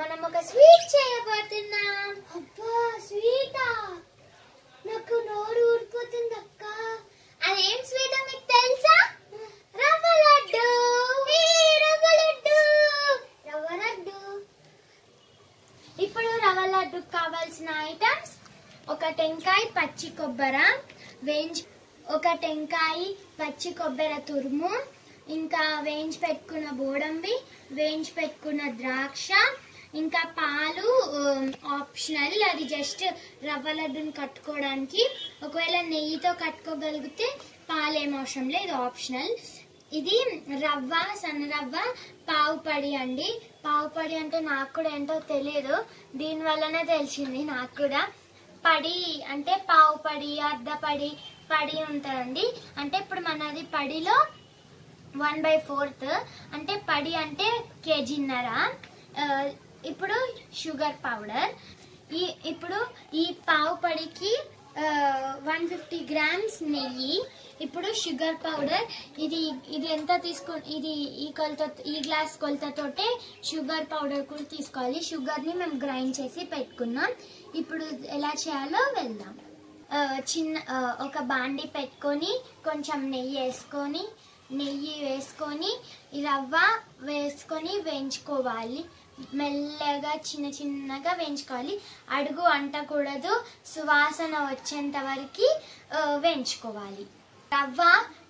మనం ఒక స్వీట్ చేయబోతున్నాం అబ్బా స్వీటా నాకు నోరు ఊరిపోతుంది అక్క అదేం స్వీట్ మీకు తెలుసా రవ్వ లడ్డు ఏ, రవ్వ లడ్డు రవ్వ లడ్డు ఇప్పుడు రవ్వ లడ్డుకు కావాల్సిన ఐటమ్స్ ఒక టెంకాయ పచ్చి కొబ్బర వేయించి ఒక టెంకాయ పచ్చి కొబ్బరి తురుము ఇంకా వేయించి పెట్టుకున్న బోడంబి వేయించి పెట్టుకున్న ద్రాక్ష ఇంకా పాలు ఆప్షనల్ అది జస్ట్ రవ్వ లడ్డుని కట్టుకోవడానికి ఒకవేళ నెయ్యితో కట్టుకోగలిగితే పాలు ఏం అవసరం లేదు ఇది ఆప్షనల్ ఇది రవ్వ సన్న రవ్వ పావు పడి అండి పావు పడి అంటే నాకు కూడా ఏంటో తెలియదు దీని వల్లనే తెలిసింది నాకు కూడా పడి అంటే పావు పడి అర్ధ పడి పడి ఉంటుందండి అంటే ఇప్పుడు మనది పడిలో వన్ బై ఫోర్త్ అంటే పడి అంటే కేజీన్నర ఆ, ఇప్పుడు షుగర్ పౌడర్ ఈ ఇప్పుడు ఈ పావు పడికి వన్ ఫిఫ్టీ గ్రామ్స్ నెయ్యి ఇప్పుడు షుగర్ పౌడర్ ఇది ఇది ఎంత తీసుకో ఇది ఈ కొలత ఈ గ్లాస్ కొలతతోటే షుగర్ పౌడర్ కూడా తీసుకోవాలి షుగర్ ని మేము గ్రైండ్ చేసి పెట్టుకున్నాం ఇప్పుడు ఎలా చేయాలో వెళ్దాం ఆ, చిన్న ఆ, ఒక బాండి పెట్టుకొని కొంచెం నెయ్యి వేసుకొని నెయ్యి వేసుకొని ఈ రవ్వ వేసుకొని వేయించుకోవాలి మెల్లగా చిన్న చిన్నగా వేయించుకోవాలి అడుగు అంటకూడదు సువాసన వచ్చేంత వరకు వేయించుకోవాలి రవ్వ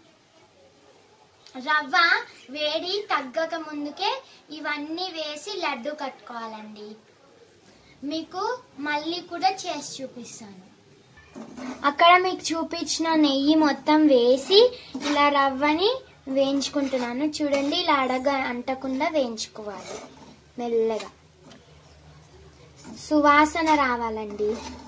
రవ్వ వేడి తగ్గక ముందుకే ఇవన్నీ వేసి లడ్డు కట్టుకోవాలండి మీకు మళ్ళీ కూడా చేసి చూపిస్తాను అక్కడ మీకు చూపించిన నెయ్యి మొత్తం వేసి ఇలా రవ్వని వేయించుకుంటున్నాను చూడండి ఇలా అడగ అంటకుండా వేయించుకోవాలి మెల్లగా సువాసన రావాలండి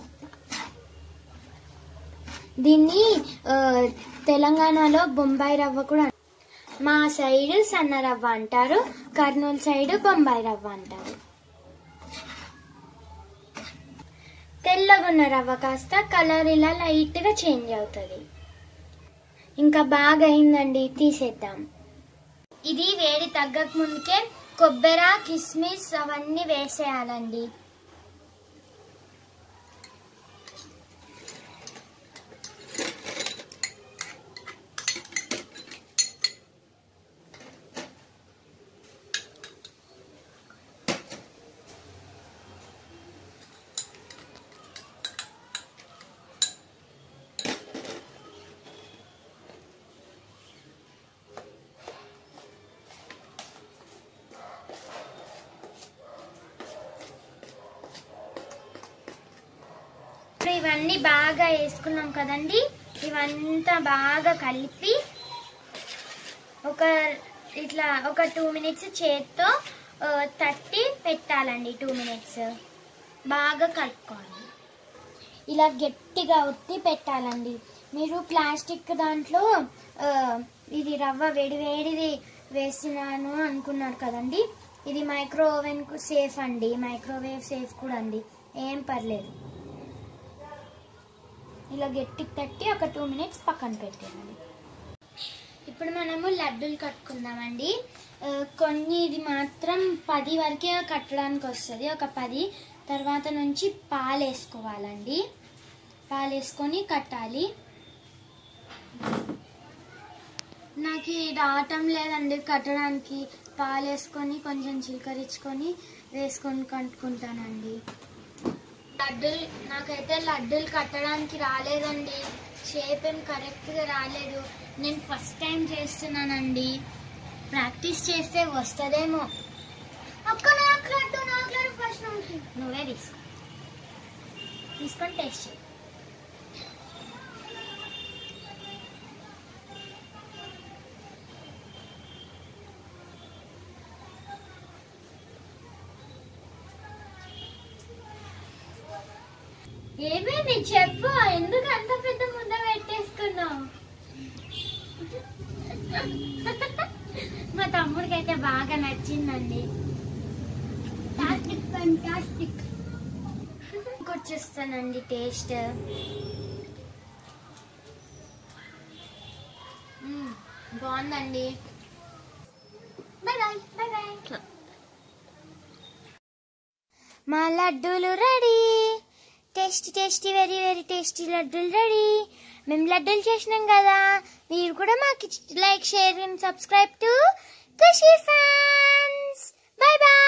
దీన్ని ఆ, తెలంగాణలో బొంబాయి రవ్వ కూడా అంటారు. మా సైడ్ సన్న రవ్వ అంటారు కర్నూలు సైడ్ బొంబాయి రవ్వ అంటారు తెల్లగున్న రవ్వ కాస్త కలర్ ఇలా లైట్ గా చేంజ్ అవుతుంది ఇంకా బాగా అయిందండి తీసేద్దాం ఇది వేడి తగ్గక ముందుకే కొబ్బరి కిస్మిస్ అవన్నీ వేసేయాలండి ఇప్పుడు ఇవన్నీ బాగా వేసుకున్నాం కదండి ఇవంతా బాగా కలిపి ఒక ఇట్లా ఒక టూ మినిట్స్ చేత్తో ఆ, తట్టి పెట్టాలండి టూ మినిట్స్ బాగా కలుపుకోవాలి ఇలా గట్టిగా ఒత్తి పెట్టాలండి మీరు ప్లాస్టిక్ దాంట్లో ఆ, ఇది రవ్వ వేడి వేడిది వేసినాను అనుకున్నారు కదండి ఇది మైక్రో ఓవెన్ కు సేఫ్ అండి మైక్రోవేవ్ సేఫ్ కూడా అండి ఏం పర్లేదు ఇలా గట్టికి తట్టి ఒక టూ మినిట్స్ పక్కన పెట్టేయాలి ఇప్పుడు మనము లడ్డూలు కట్టుకుందామండి ఆ, కొన్ని ఇది మాత్రం పది వరకే కట్టడానికి వస్తుంది ఒక పది తర్వాత నుంచి పాలు వేసుకోవాలండి పాలు వేసుకొని కట్టాలి నాకు ఇది రావటం లేదండి కట్టడానికి పాలు వేసుకొని కొంచెం చిలకరించుకొని వేసుకొని కట్టుకుంటానండి లడ్డూలు నాకైతే లడ్డూలు కట్టడానికి రాలేదండి షేప్ ఏం కరెక్ట్గా రాలేదు నేను ఫస్ట్ టైం చేస్తున్నానండి ప్రాక్టీస్ చేస్తే వస్తుందేమో అక్క నాకు లడ్డు నాకు లడ్డు ఫస్ట్ నువ్వే తీసుకో తీసుకొని టేస్ట్ చేయి ఏమైంది చెప్పు ఎందుకు అంత పెద్ద ముద్ద పెట్టేసుకున్నావు మా తమ్ముడికి అయితే బాగా నచ్చిందండి టాస్టిక్ ఫంటాస్టిక్ కూర్చొస్తానండి టేస్ట్ బాగుందండి బాయ్ బాయ్ బాయ్ బాయ్ మా లడ్డూలు ready tasty tasty very very tasty లడ్డూలు రెడీ మేము లడ్డూలు చేసినాం కదా మీరు కూడా మాకు like share and subscribe to Khushi fans bye bye